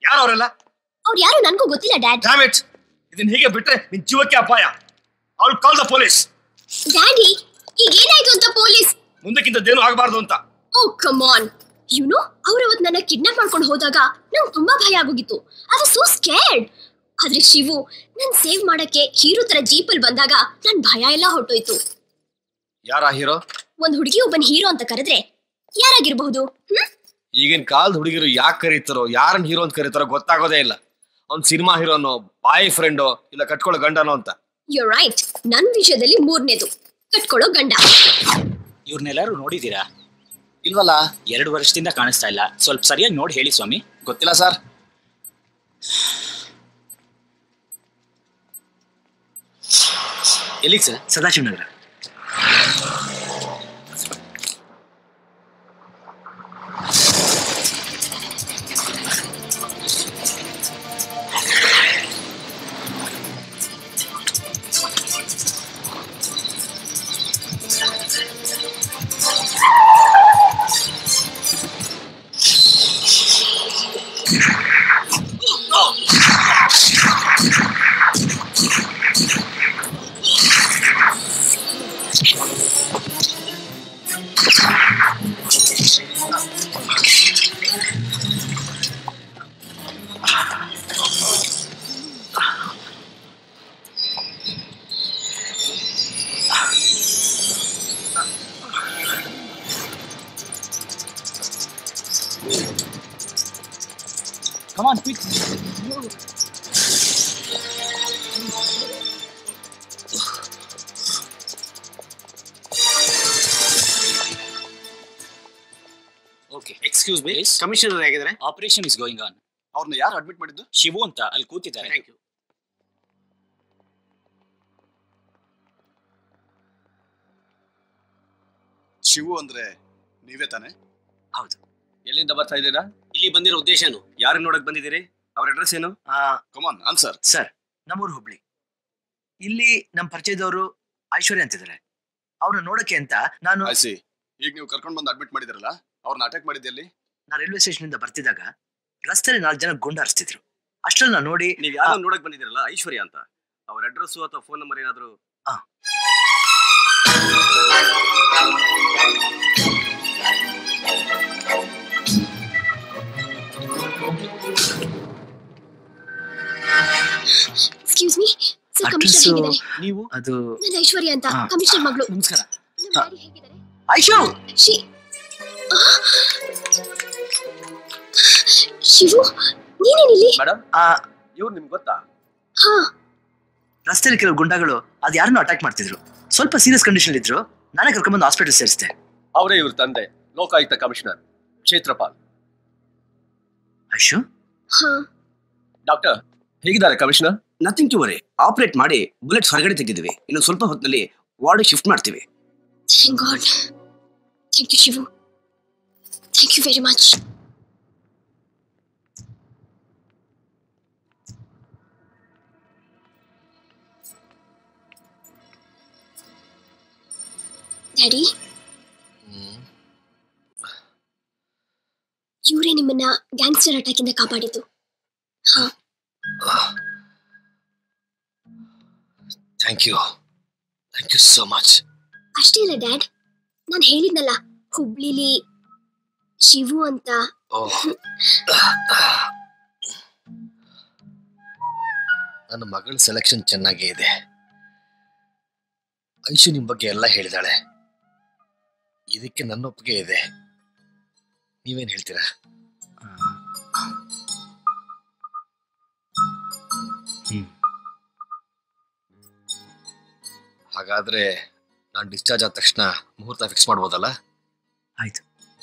ಯಾರು ಅವರೆಲ್ಲ ಅವ್ರು ಯಾರು ನನ್ಗೂ ಗೊತ್ತಿಲ್ಲ ಡ್ಯಾಡ್ ಡ್ಯಾಮ್ ಇಟ್ ಇದನ್ನ ಹೀಗೆ ಬಿಟ್ರೆ ನಿನ್ ಜೀವಕ್ಕೆ ಅಪಾಯ ಅವಳು ಕಾಲ್ ದ ಪೊಲೀಸ್ ಡ್ಯಾಡಿ ಈಗ ಏನಾಯ್ತು ಅಂತ ಪೊಲೀಸ್ ಮುಂದಕ್ಕಿಂತದ್ದೇನು ಆಗಬಾರ್ದು ಅಂತ ಓ ಕಮಾನ್ ಯುನೋ ಅವ್ರು ಅವತ್ತು ನನ್ನ ಕಿಡ್ನಾಪ್ ಮಾಡ್ಕೊಂಡು ಹೋದಾಗ ನಂಗೆ ತುಂಬಾ ಭಯ ಆಗೋಗಿತ್ತು ಐ ವಾಸ್ ಸೋ ಸ್ಕೇರ್ಡ್ ಆದ್ರೆ ಶಿವು ನನ್ ಸೇವ್ ಮಾಡಕ್ಕೆ ಹೀರೋ ತರ ಜೀಪಲ್ ಬಂದಾಗ ನನ್ ಭಯ ಎಲ್ಲ ಹೊಟ್ಟೋಯ್ತು ಯಾರ ಹೀರೋ ಒಂದ್ ಹುಡುಗಿ ಒಬ್ಬನ್ ಹೀರೋ ಅಂತ ಕರೆದ್ರೆ ಯಾರಾಗಿರ್ಬಹುದು ಹ್ಮ್ ಈಗಿನ ಕಾಲದ ಹುಡುಗಿರು ಯಾಕೆ ಕರೀತಾರೋ ಯಾರನ್ನ ಹೀರೋ ಅಂತ ಕರೀತಾರೋ ಗೊತ್ತಾಗೋದೇ ಇಲ್ಲ ಅವ್ನ್ ಸಿನಿಮಾ ಹೀರೋನೋ ಬಾಯ್ ಫ್ರೆಂಡೋ ಇಲ್ಲ ಕಟ್ಕೊಳ್ಳೋ ಗಂಡನೋ ಅಂತ ಯು ರೈಟ್ ನನ್ ವಿಷಯದಲ್ಲಿ ಮೂರನೇದು ಕಟ್ಕೊಳ್ಳೋ ಗಂಡ ಇವ್ರನ್ನೆಲ್ಲರೂ ನೋಡಿದೀರಾ ಇಲ್ವಲ್ಲ ಎರಡು ವರ್ಷದಿಂದ ಕಾಣಿಸ್ತಾ ಇಲ್ಲ ಸ್ವಲ್ಪ ಸರಿಯಾಗಿ ನೋಡಿ ಹೇಳಿ ಸ್ವಾಮಿ ಗೊತ್ತಿಲ್ಲ ಸರ್ ಎಲ್ಲಿಗೆ sir Sadashiva Nagar come on quick okay excuse me Yes. Commissioner ಹೇಗಿದ್ದಾರೆ ಆಪರೇಷನ್ ಇಸ್ ಗೋಯಿಂಗ್ ಆನ್ ಅವ್ರನ್ನ ಯಾರು ಅಡ್ಮಿಟ್ ಮಾಡಿದ್ದು ಶಿವು ಅಂತ ಅಲ್ಲಿ ಕೂತಿದ್ದಾರೆ ಥ್ಯಾಂಕ್ ಯು ಶಿವು ಅಂದ್ರೆ ನೀವೇ ತಾನೆ ಹೌದು ಎಲ್ಲಿಂದ ಬರ್ತಾ ಇದ್ದೀರಾ ಇಲ್ಲಿ ಬಂದಿರೋ ಉದ್ದೇಶನು ಯಾರನ್ನ ನೋಡಕ್ ಬಂದಿದ್ದೀರಿ ಅವ್ರ ಅಡ್ರೆಸ್ ಏನು ಕಮಾನ್ ಆನ್ಸರ್ ಸರ್ ನಮ್ಮೂರು ಹುಬ್ಳಿ ಇಲ್ಲಿ ನಮ್ಮ ಪರಿಚಯದವರು ಐಶ್ವರ್ಯ ಅಂತಿದ್ದಾರೆ ಅವ್ರನ್ನ ನೋಡಕ್ಕೆ ಅಂತ ನಾನು ಆಯ್ಸಿ ಈಗ ನೀವು ಕರ್ಕೊಂಡ್ ಬಂದು ಅಡ್ಮಿಟ್ ಮಾಡಿದಿರಲ್ಲ ಅವ್ರನ್ನ ಅಟ್ಯಾಕ್ ಮಾಡಿದ್ದಲ್ಲಿ ನಾ ರೈಲ್ವೆ ಸ್ಟೇಷನ್ ಇಂದ ಬರ್ತಿದ್ದಾಗ ರಸ್ತೆಯಲ್ಲಿ ನಾಲ್ಕು ಜನ ಗುಂಡ ಹರಿಸ್ತಿದ್ರು ಅಷ್ಟ್ರಲ್ಲಿ ನಾನು ನೋಡಿ ನೀವು ಯಾರು ನೋಡಕ್ ಬಂದಿದ್ದೀರಲ್ಲ ಐಶ್ವರ್ಯ ಅಂತ ಅವ್ರ ಅಡ್ರೆಸ್ ಅಥವಾ ಫೋನ್ ನಂಬರ್ ಏನಾದ್ರು excuse me sir Address- commissioner ಹೇಗಿದ್ದಾರೆ ನೀವು ಅದು ನನ್ನ ಐಶ್ವರ್ಯ ಅಂತ ಹಾ. ಕಮಿಷನರ್ ಮಗಳು ನಮಸ್ಕಾರ ನಮ್ಮ ಡ್ಯಾಡಿ ಹೇಗಿದ್ದಾರೆ ಐಶು ಶಿ ಆ! ಶಿವು ನೀನೇನಿಲ್ಲಿ ಮೇಡಮ್ ಆ ಇವ್ರು ನಿಮ್ಗೆ ಗೊತ್ತಾ ಹಾ ರಸ್ತೆಯಲ್ಲಿ ಕೆಲವು ಗುಂಡಗಳು ಅದು ಯಾರನ್ನೂ ಅಟ್ಯಾಕ್ ಮಾಡ್ತಿದ್ರು ಸ್ವಲ್ಪ ಸೀರಿಯಸ್ ಕಂಡೀಷನ್ ಇದ್ರು ನಾನೇ ಕರ್ಕೊಂಡ್ಬಂದು ಹಾಸ್ಪಿಟಲ್ ಸೇರಿಸಿದೆ ಅವರೇ ಇವ್ರ ತಂದೆ ಲೋಕಾಯುಕ್ತ ಕಮಿಷನರ್ ಕ್ಷೇತ್ರಪಾಲ್ ಐಶು ಹಾ ಡಾಕ್ಟರ್ ಹೇಗಿದ್ದಾರೆ commissioner nothing to worry operate ಮಾಡಿ ಬುಲೆಟ್ಸ್ ಹೊರಗಡೆ ತೆಗೆದಿದ್ವಿ ಇನ್ನು ಸ್ವಲ್ಪ ಹೊತ್ತಿನಲ್ಲಿ ವಾರ್ಡ್ ಶಿಫ್ಟ್ ಮಾಡ್ತೀವಿ thank God thank you Shivu thank you very much daddy ಇವರೇ ನಿಮ್ಮನ್ನ ಗ್ಯಾಂಗ್ಸ್ಟರ್ ಅಟ್ಯಾಕ್ ಇಂದ ಕಾಪಾಡಿದ್ದು ಹಾ thank you thank you so much ಅಷ್ಟೇ ಇಲ್ಲ ಡ್ಯಾಡ್ ನಾನು ಹೇಳಿದ್ನಲ್ಲ ಹುಬ್ಳಿಲಿ ಶಿವು ಅಂತ ನನ್ನ ಮಗಳ ಸೆಲೆಕ್ಷನ್ ಚೆನ್ನಾಗೇ ಇದೆ ಐಶು ನಿಮ್ ಬಗ್ಗೆ ಎಲ್ಲ ಹೇಳಿದಾಳೆ ಇದಕ್ಕೆ ನನ್ನ ಒಪ್ಪಿಗೆ ಇದೆ ನೀವೇನ್ ಹೇಳ್ತೀರಾ ಹ್ಮ್. ಹಾಗಾದ್ರೆ ನಾನು ಡಿಸ್ಚಾರ್ಜ್ ಆದ ತಕ್ಷಣ ಮುಹೂರ್ತ ಫಿಕ್ಸ್ ಮಾಡ್ಬೋದಲ್ಲ ಆಯ್ತು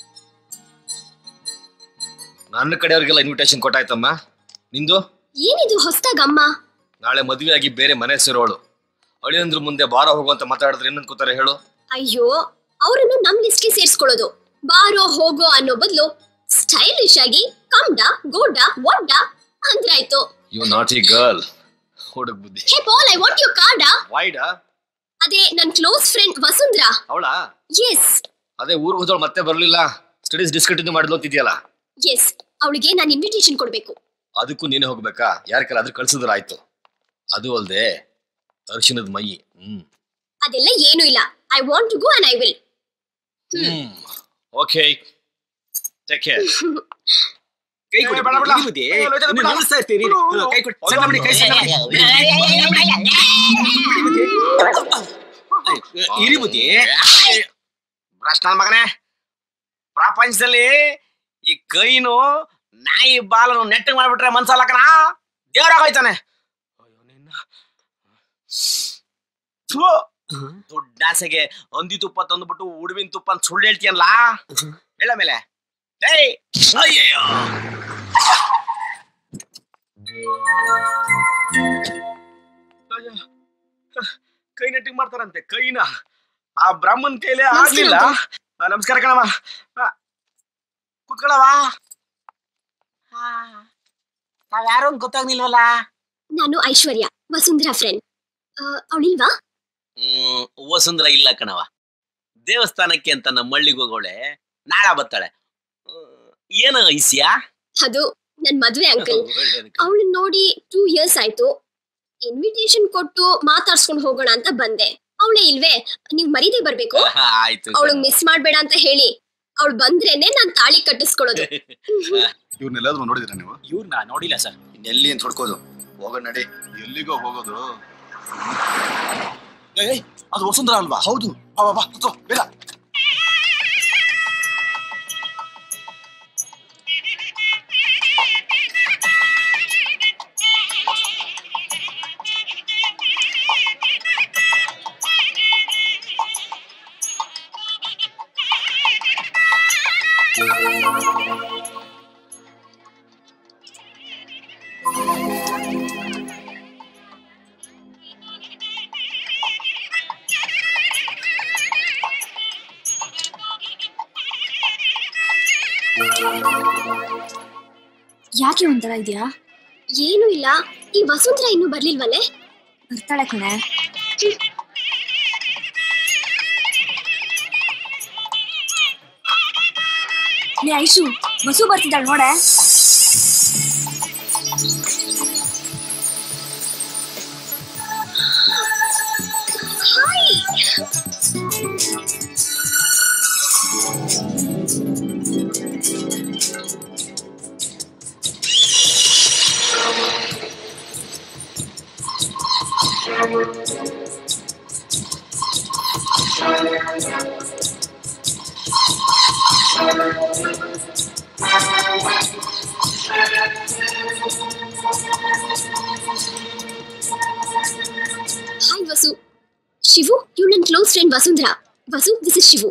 ನನ್ನ ಕಡೆಯವ್ರಿಗೆಲ್ಲ ಇನ್ವಿಟೇಷನ್ ಕೊಟ್ಟಾಯ್ತಮ್ಮ ನಿಂದು ಏನಿದು ಹೊಸ್ದಾಗ ಅಮ್ಮ ನಾಳೆ ಮದುವೆ ಆಗಿ ಬೇರೆ ಮನೆ ಸೇರೋಳು ಅಳಿಯಂದ್ರ ಮುಂದೆ ಬಾರ ಹೋಗುವಂತ ಮಾತಾಡಿದ್ರೆ ಏನ್ ಅನ್ಕೋತಾರೆ ಹೇಳು ಅಯ್ಯೋ ಅವರನ್ನು ನಮ್ ಲಿಸ್ಟ್ಗೆ ಸೇರ್ಸ್ಕೊಳ್ಳೋದು ಬಾರೋ ಹೋಗೋ ಅನ್ನೋ ಬದಲು ಸ್ಟೈಲಿಶ್ ಆಗಿ ಕಮ್ಡ ಗೋಡ ಒಡ್ಡ ಅಂದ್ರಾಯ್ತು ಯು ನಾಟ್ ಈ ಗರ್ಲ್ ಹುಡುಗ ಬುದ್ಧಿ hey pal I want your ಕಾರ್ಡ ವೈಡಾ ಅದೇ ನನ್ ಕ್ಲೋಸ್ ಫ್ರೆಂಡ್ ವಸುಂಧ್ರಾ ಅವಳಾ ಎಸ್ ಅದೇ ಊರ್ ಹೋದವಳು ಮತ್ತೆ ಬರ್ಲಿಲ್ಲ ಸ್ಟಡೀಸ್ ಡಿಸ್ಕಂಟಿನ್ಯೂ ಮಾಡಿದ್ಲು ಅಂತಿದ್ಯಲ್ಲ ಎಸ್ ಅವಳಿಗೆ ನಾನು ಇನ್ವಿಟೇಷನ್ ಕೊಡ್ಬೇಕು ಅದಕ್ಕೂ ನೀನೇ ಹೋಗ್ಬೇಕಾ ಯಾರ ಕೈಲಿ ಅದ್ರ ಕಳ್ಸಿದ್ರ ಆಯ್ತು ಅದು ಅಲ್ದೆ ಅರ್ಶಿನದ ಮೈ ಹ್ಮ್ ಅದೆಲ್ಲ ಏನೂ ಇಲ್ಲ I want to go and I will hmm okay take care ಕೈ ಕೊಡಿ ಬೇಡ, ಬೇಡ. ಇರಿ ಬುದ್ಧಿ. ಅಯ್ಯೋ, ಲೋಟ ಇನ್ನು ಬೇಡ. ನಿಲ್ಲಿಸ್ತಾ ಇರ್ತೀರಿ ಇರಿ. ಹ್ಮ್, ಕೈ ಕೊಡಿ ಸಣ್ಣ ಮಾಡಿ ಕೈ ಸಣ್ಣ ಮಾಡಿ. ಇರಿ ಬುದ್ಧಿ ಭ್ರಷ್ಟ ನನ್ ಮಗನೇ ಪ್ರಪಂಚದಲ್ಲಿ ಈ ಕೈನು ನಾಯಿ ಬಾಲನು ನೆಟ್ಟಗ್ ಮಾಡ್ಬಿಟ್ರೆ ಮನ್ಸಲ್ಲಕನ ದೇವರಾಗೋಯ್ತಾನೆ ಅಯ್ಯೋ ನಿನ್ನ ಥು, ದುಡ್ಡಾಸೆಗೆ ಹಂದಿ ತುಪ್ಪ ತಂದ್ಬಿಟ್ಟು ಉಡುವಿನ ತುಪ್ಪ ಅಂತ ಸುಳ್ಳು ಹೇಳ್ತೀಯಲ್ಲ ಹೇಳ ಮೇಲೆ ಏಯ್ ಅಯ್ಯಯ್ಯೋ ಅಯ್ಯೋ. ಕೈ ನೆಟ್ಟಿಗೆ ಮಾಡ್ತಾರಂತೆ ಕೈನ ಆ ಬ್ರಾಹ್ಮಣ್ ಕೈಲೇ ಆಗ್ಲಿಲ್ಲ ಆ, ನಮಸ್ಕಾರ ಕಣವ ಕುತ್ಕೊಳ್ಳವ ನಾವ್ ಯಾರು ಅಂತ ಗೊತ್ತಾಗ್ನಿಲ್ವಲ್ಲ ನಾನು ಐಶ್ವರ್ಯ ವಸುಂಧರಾ ಫ್ರೆಂಡ್ ಅವಳಿಲ್ವಾ ಹ್ಮ್ ವಸುಂಧರ ಇಲ್ಲ ಕಣವ ದೇವಸ್ಥಾನಕ್ಕೆ ಅಂತ ನಮ್ಮ ಹಳ್ಳಿಗೆ ಹೋಗೋಳೆ ನಾಳ ಬತ್ತಾಳೆ ಹ್ಮ್, ಏನು ಐಸ್ಯಾ ಅದು ನನ್ ಮದ್ವೆ ಅಂಕಲ್ ಅವಳನ್ನ ನೋಡಿ ಟೂ ಇಯರ್ಸ್ ಆಯ್ತು ಇನ್ವಿಟೇಷನ್ ಕೊಟ್ಟು ಮಾತಾಡ್ಸ್ಕೊಂಡ್ ಹೋಗೋಣ ಅಂತ ಬಂದೆ ಅವಳೇ ಇಲ್ವೇ ನೀವ್ ಮರೀದೆ ಬರ್ಬೇಕು ಆಯ್ತು ಅವಳಗ್ ಮಿಸ್ ಮಾಡ್ಬೇಡ ಅಂತ ಹೇಳಿ ಅವಳು ಬಂದ್ರೇನೆ ನಾನ್ ತಾಳಿ ಕಟ್ಟಿಸ್ಕೊಳ್ಳೋದು ಇವ್ರನ್ನೆಲ್ಲಾದ್ರೂ ನೋಡಿದಿರ ನೀವು ಇವ್ರನ್ನ ನೋಡಿಲ್ಲ ಸರ್ ಎಲ್ಲಿ ಅಂತ ಹುಡ್ಕೋದು ಹೋಗೋಣ ನಡಿ ಎಲ್ಲಿಗೋ ಹೋಗೋದು ಏಯ್ ಅದು ವಸುಂಧರ ಅಲ್ವಾ ಹೌದು ಬಾ ಬಾ, ಬಾ ಕೂತ್ಕೋ ಬೇಗ ಯಾಕೆ ಒಂಥರ ಇದೆಯಾ ಏನು ಇಲ್ಲ ಈ ವಸುಂಧರಾ ಇನ್ನೂ ಬರ್ಲಿಲ್ವಲ್ಲೇ ಬರ್ತಾಳೆ ಕಣೆ ಲೇ ಐಶು ಬಸು ಬರ್ತಿದ್ದಾಳೆ ನೋಡೆ ಹಾಯ್ ವಸು ಶಿವು ಇವಳು ನನ್ನ close friend Vasundhara Vasu this is Shivu